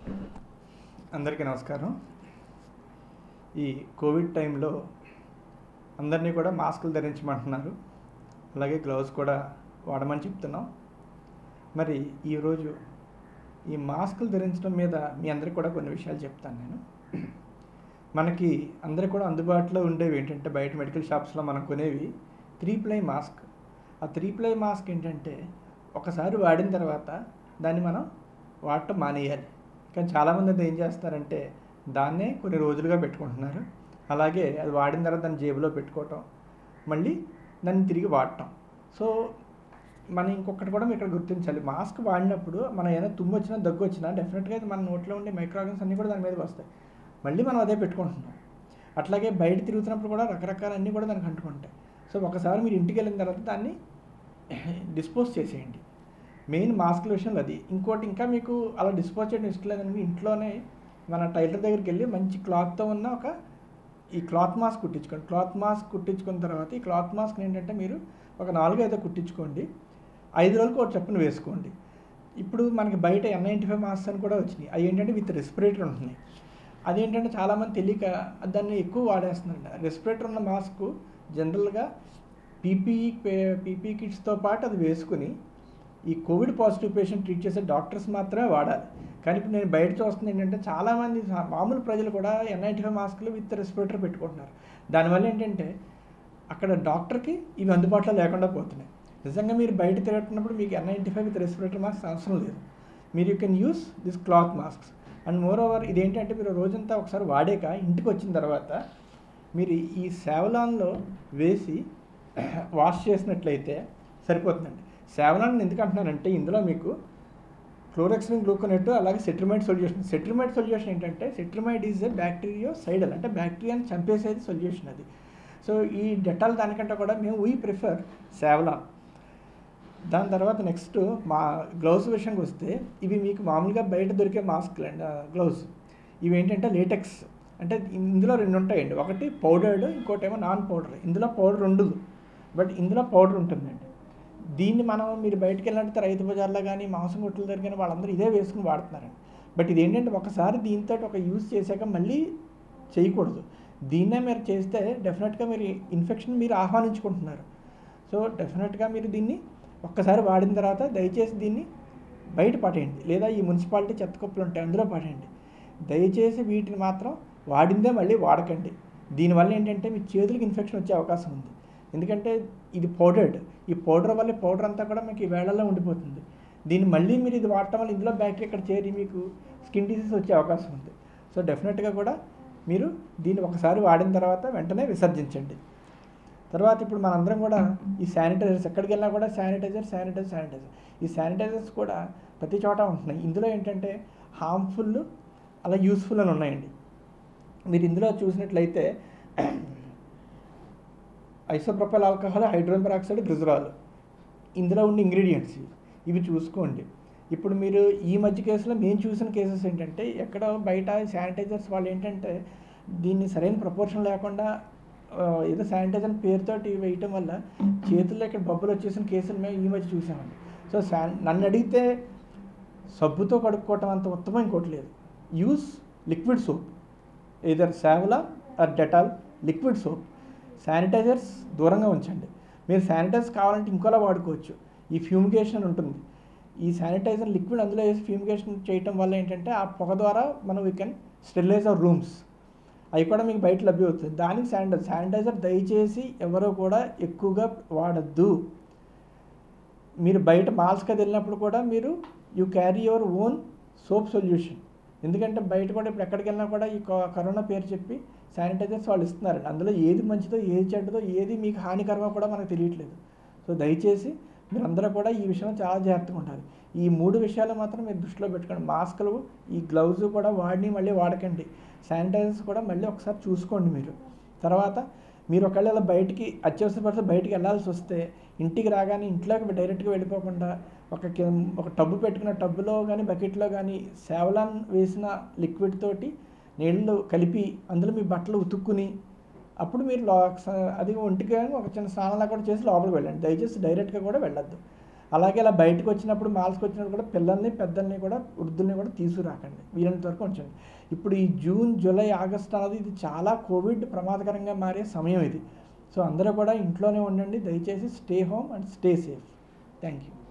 అందరికీ నమస్కారం ఈ కోవిడ్ టైంలో అందరినీ కూడా మాస్కులు ధరించమంటున్నారు అలాగే గ్లౌస్ కూడా వాడమని చెప్తున్నాం మరి ఈరోజు ఈ మాస్కులు ధరించడం మీద మీ అందరికీ కూడా కొన్ని విషయాలు చెప్తాను నేను మనకి అందరికి కూడా అందుబాటులో ఉండేవి ఏంటంటే బయట మెడికల్ షాప్స్లో మనం కొనేవి త్రీ ప్లై మాస్క్ ఆ త్రీ ప్లై మాస్క్ ఏంటంటే ఒకసారి వాడిన తర్వాత దాన్ని మనం వాడటం మానేయాలి కానీ చాలామంది అయితే ఏం చేస్తారంటే దాన్నే కొన్ని రోజులుగా పెట్టుకుంటున్నారు అలాగే అది వాడిన తర్వాత దాన్ని జేబులో పెట్టుకోవటం మళ్ళీ దాన్ని తిరిగి వాడటం సో మనం ఇంకొకటి కూడా మీరు ఇక్కడ గుర్తించాలి మాస్క్ వాడినప్పుడు మనం ఏదైనా తుమ్ము వచ్చినా దగ్గు వచ్చినా డెఫినెట్గా మన నోట్లో ఉండే మైక్రోఆర్గన్స్ అన్నీ కూడా దాని మీదకి వస్తాయి మళ్ళీ మనం అదే పెట్టుకుంటున్నాం అట్లాగే బయట తిరుగుతున్నప్పుడు కూడా రకరకాల అన్నీ కూడా దానికి అంటుకుంటాయి సో ఒకసారి మీరు ఇంటికి వెళ్ళిన తర్వాత దాన్ని డిస్పోజ్ చేసేయండి మెయిన్ మాస్క్ల విషయంలో అది ఇంకోటి ఇంకా మీకు అలా డిస్పోజ్ చేయడం ఇష్టం లేదని మీ ఇంట్లోనే మన టైలర్ దగ్గరికి వెళ్ళి మంచి క్లాత్తో ఉన్న ఒక ఈ క్లాత్ మాస్క్ కుట్టించుకోండి క్లాత్ మాస్క్ కుట్టించుకున్న తర్వాత ఈ క్లాత్ మాస్క్ ఏంటంటే మీరు ఒక నాలుగు ఐదో కుట్టించుకోండి ఐదు రోజులకు ఒక చెప్పును వేసుకోండి ఇప్పుడు మనకి బయట ఎన్ నైంటీ ఫైవ్ మాస్క్ అని కూడా వచ్చినాయి అవి ఏంటంటే విత్ రెస్పిరేటర్ ఉంటున్నాయి అదేంటంటే చాలామంది తెలియక దాన్ని ఎక్కువ వాడేస్తున్నారండి రెస్పిరేటర్ ఉన్న మాస్క్ జనరల్గా పీపీఈ పీపీ కిట్స్తో పాటు అది వేసుకుని ఈ కోవిడ్ పాజిటివ్ పేషెంట్ ట్రీట్ చేసే డాక్టర్స్ మాత్రమే వాడాలి కానీ ఇప్పుడు నేను బయట చూస్తుంది ఏంటంటే చాలామంది సా- మామూలు ప్రజలు కూడా ఎన్ నైంటీ ఫైవ్ మాస్కులు విత్ రెస్పిరేటర్ పెట్టుకుంటున్నారు దానివల్ల ఏంటంటే అక్కడ డాక్టర్కి ఇవి అందుబాటులో లేకుండా పోతున్నాయి నిజంగా మీరు బయట తిరుగుతున్నప్పుడు మీకు N ninety five with respirator mask అవసరం లేదు మీరు you can use this cloth masks and moreover ఇదేంటంటే మీరు రోజంతా ఒకసారి వాడాక ఇంటికి వచ్చిన తర్వాత మీరు ఈ సేవలాన్లో వేసి వాష్ చేసినట్లయితే సరిపోతుందండి సేవలాన్ ఎందుకు అంటున్నానంటే ఇందులో మీకు క్లోరెక్సిన్ గ్లూకోనేట్ అలాగే సెట్రిమైడ్ సొల్యూషన్ సెట్రిమైడ్ సొల్యూషన్ ఏంటంటే సెట్రిమైడ్ ఈజ్ ఎ బ్యాక్టీరియో సైడల్ అంటే బ్యాక్టీరియాని చంపేసేది సొల్యూషన్ అది సో ఈ డెటాల్ దానికంటే కూడా మేము వీ ప్రిఫర్ సేవలాన్ దాని తర్వాత నెక్స్ట్ మా గ్లౌస్ విషయంకి వస్తే ఇవి మీకు మామూలుగా బయట దొరికే మాస్క్లు అండి గ్లౌస్ ఇవి ఏంటంటే లేటెక్స్ అంటే ఇందులో రెండు ఉంటాయండి ఒకటి పౌడర్డ్ ఇంకోటి ఏమో నాన్ పౌడర్ ఇందులో పౌడర్ ఉండదు బట్ ఇందులో పౌడర్ ఉంటుందండి దీన్ని మనం మీరు బయటకు వెళ్ళినట్టు రైతు బజార్లో కానీ మాంసం కొట్టుల దగ్గర కానీ వాళ్ళందరూ ఇదే వేసుకుని వాడుతున్నారండి బట్ ఇది ఏంటంటే ఒకసారి దీంతో ఒక యూజ్ చేశాక మళ్ళీ చేయకూడదు దీన్నే మీరు చేస్తే డెఫినెట్గా మీరు ఇన్ఫెక్షన్ మీరు ఆహ్వానించుకుంటున్నారు సో డెఫినెట్గా మీరు దీన్ని ఒక్కసారి వాడిన తర్వాత దయచేసి దీన్ని బయట పడేయండి లేదా ఈ మున్సిపాలిటీ చెత్త కుప్పలు ఉంటాయి అందులో పడేయండి దయచేసి వీటిని మాత్రం వాడిందే మళ్ళీ వాడకండి దీనివల్ల ఏంటంటే మీ చేతులకు ఇన్ఫెక్షన్ వచ్చే అవకాశం ఉంది ఎందుకంటే ఇది పౌడర్డ్ ఈ పౌడర్ వల్ల పౌడర్ అంతా కూడా మీకు ఈ వేళల్లో ఉండిపోతుంది దీన్ని మళ్ళీ మీరు ఇది వాడటం వల్ల ఇందులో బ్యాక్టీరియా ఇక్కడ చేరి మీకు స్కిన్ డిసీజ్ వచ్చే అవకాశం ఉంది సో డెఫినెట్గా కూడా మీరు దీన్ని ఒకసారి వాడిన తర్వాత వెంటనే విసర్జించండి తర్వాత ఇప్పుడు మనందరం కూడా ఈ శానిటైజర్స్ ఎక్కడికి వెళ్ళినా కూడా శానిటైజర్ శానిటైజర్ శానిటైజర్ ఈ శానిటైజర్స్ కూడా ప్రతి చోట ఉంటున్నాయి ఇందులో ఏంటంటే హార్మ్ఫుల్ అలా యూస్ఫుల్ అని ఉన్నాయండి మీరు ఇందులో చూసినట్లయితే isopropyl alcohol hydrogen peroxide glycerol ఇందులో ఉన్న ఇంగ్రీడియంట్స్ ఇవి చూసుకోండి ఇప్పుడు మీరు ఈ మధ్య కేసులో మేము చూసిన కేసెస్ ఏంటంటే ఎక్కడ బయట శానిటైజర్స్ వాళ్ళు ఏంటంటే దీన్ని సరైన ప్రపోర్షన్ లేకుండా ఆ, ఏదో శానిటైజర్ పేరుతోటి వేయటం వల్ల చేతుల్లో ఇక్కడ బొబ్బలు వచ్చేసిన కేసులు మేము ఈ మధ్య చూసామండి సో శాన్ నన్ను అడిగితే సబ్బుతో కడుక్కోవటం అంత ఉత్తమం ఇంకోటి లేదు use liquid soap either Savlon or Dettol liquid soap sanitizers దూరంగా ఉంచండి మీరు శానిటైజర్స్ కావాలంటే ఇంకోలా వాడుకోవచ్చు ఈ ఫ్యూమిగేషన్ ఉంటుంది ఈ శానిటైజర్ లిక్విడ్ అందులో వేసి ఫ్యూమిగేషన్ చేయటం వల్ల ఏంటంటే ఆ పొగ ద్వారా మనం we can sterilize our rooms అవి కూడా మీకు బయట లభ్యమవుతుంది దానికి శానిటైజర్ శానిటైజర్ దయచేసి ఎవరో కూడా ఎక్కువగా వాడద్దు మీరు బయట మాల్స్కి అది వెళ్ళినప్పుడు కూడా మీరు you carry your own soap solution ఎందుకంటే బయట కూడా ఇప్పుడు ఎక్కడికి వెళ్ళినా కూడా ఈ కో- కరోనా పేరు చెప్పి శానిటైజర్స్ వాళ్ళు ఇస్తున్నారండి అందులో ఏది మంచిదో ఏది చెడ్డదో ఏది మీకు హానికరమో కూడా మనకు తెలియట్లేదు సో దయచేసి మీరందరూ కూడా ఈ విషయంలో చాలా జాగ్రత్తగా ఉండాలి ఈ మూడు విషయాలు మాత్రం మీరు దృష్టిలో పెట్టుకోండి మాస్కులు ఈ గ్లౌజ్ కూడా వాడిని మళ్ళీ వాడకండి శానిటైజర్స్ కూడా మళ్ళీ ఒకసారి చూసుకోండి మీరు తర్వాత మీరు ఒకవేళ ఇలా బయటికి అత్యవసర పరిస్థితి బయటికి వెళ్ళాల్సి వస్తే ఇంటికి రాగానే ఇంట్లోకి డైరెక్ట్గా వెళ్ళిపోకుండా ఒక కి- ఒక టబ్బు పెట్టుకున్న టబ్బులో కానీ బకెట్లో కానీ సేవలాన్ వేసిన లిక్విడ్ తోటి నీళ్ళు కలిపి అందులో మీ బట్టలు ఉతుక్కుని అప్పుడు మీరు లో స- అది ఒంటికి కానీ ఒక చిన్న స్నానంలా కూడా చేసి లోపలికి వెళ్ళండి దయచేసి డైరెక్ట్గా కూడా వెళ్ళొద్దు అలాగే ఇలా బయటకు వచ్చినప్పుడు మాల్స్కి వచ్చినప్పుడు కూడా పిల్లల్ని పెద్దల్ని కూడా వృద్ధుల్ని కూడా తీసుకురాకండి వీలైనంత వరకు ఉంచండి ఇప్పుడు ఈ జూన్ జూలై ఆగస్ట్ అనేది ఇది చాలా కోవిడ్ ప్రమాదకరంగా మారే సమయం ఇది సో అందరూ కూడా ఇంట్లోనే ఉండండి దయచేసి stay home and stay safe thank you